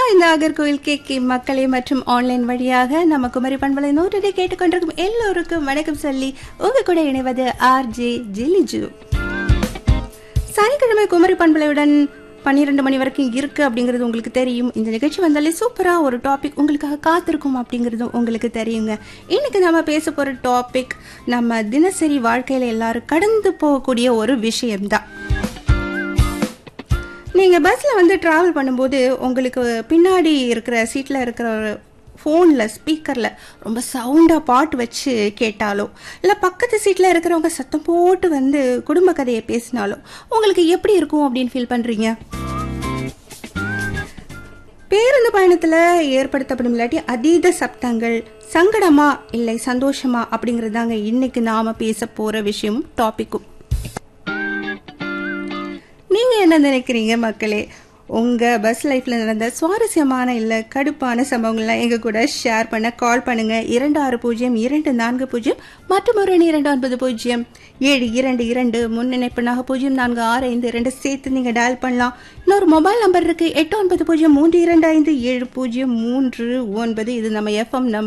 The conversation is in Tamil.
இந்த நாகர்கோவில் கேக்கி மக்களே மற்றும் ஆன்லைன் வழியாக நம்ம குமரி பண்பலை நூற்றதை கேட்டுக்கொண்டிருக்கும் எல்லோருக்கும் வணக்கம் சொல்லி உங்க கூட இணைவது ஆர் ஜே ஜிலிஜு சனிக்கிழமை குமரி பண்பலையுடன் பன்னிரெண்டு மணி வரைக்கும் இருக்கு அப்படிங்கிறது உங்களுக்கு தெரியும் இந்த நிகழ்ச்சி வந்தாலே சூப்பரா ஒரு டாபிக் உங்களுக்காக காத்திருக்கும் அப்படிங்கிறதும் உங்களுக்கு தெரியுங்க இன்னைக்கு நம்ம பேச போற டாபிக் நம்ம தினசரி வாழ்க்கையில எல்லாரும் கடந்து போகக்கூடிய ஒரு விஷயம்தான் நீங்கள் பஸ்ஸில் வந்து ட்ராவல் பண்ணும்போது உங்களுக்கு பின்னாடி இருக்கிற சீட்டில் இருக்கிற ஃபோனில் ஸ்பீக்கரில் ரொம்ப சவுண்டாக பாட்டு வச்சு கேட்டாலோ இல்லை பக்கத்து சீட்டில் இருக்கிறவங்க சத்தம் போட்டு வந்து குடும்ப கதையை பேசினாலோ உங்களுக்கு எப்படி இருக்கும் அப்படின்னு ஃபீல் பண்ணுறீங்க பேருந்து பயணத்தில் ஏற்படுத்தப்படும் இல்லாட்டி அதீத சப்தங்கள் சங்கடமா இல்லை சந்தோஷமா அப்படிங்கிறது தாங்க இன்னைக்கு நாம பேச போற விஷயம் டாபிக்கும் நீங்க என்ன நினைக்கிறீங்க மக்களே உங்க பஸ் லைஃப்ல நடந்த சுவாரஸ்யமான இல்ல கடுப்பான சம்பவங்கள்லாம் எங்க கூட ஷேர் பண்ண கால் பண்ணுங்க இரண்டு ஆறு பூஜ்ஜியம் இரண்டு நான்கு பூஜ்ஜியம் மற்றும் ஒரு இரண்டு ஒன்பது பூஜ்ஜியம் ஏழு இரண்டு இரண்டு முன்னிணைப்புனாக பூஜ்ஜியம் நான்கு ஆறு ஐந்து இரண்டு சேர்த்து நீங்க டயல் பண்ணலாம் இன்னொரு மொபைல் நம்பர் இருக்கு எட்டு ஒன்பது பூஜ்ஜியம் மூன்று இரண்டு ஐந்து ஏழு பூஜ்ஜியம் மூன்று ஒன்பது இது நம்ம எஃப்எம் நம்பர்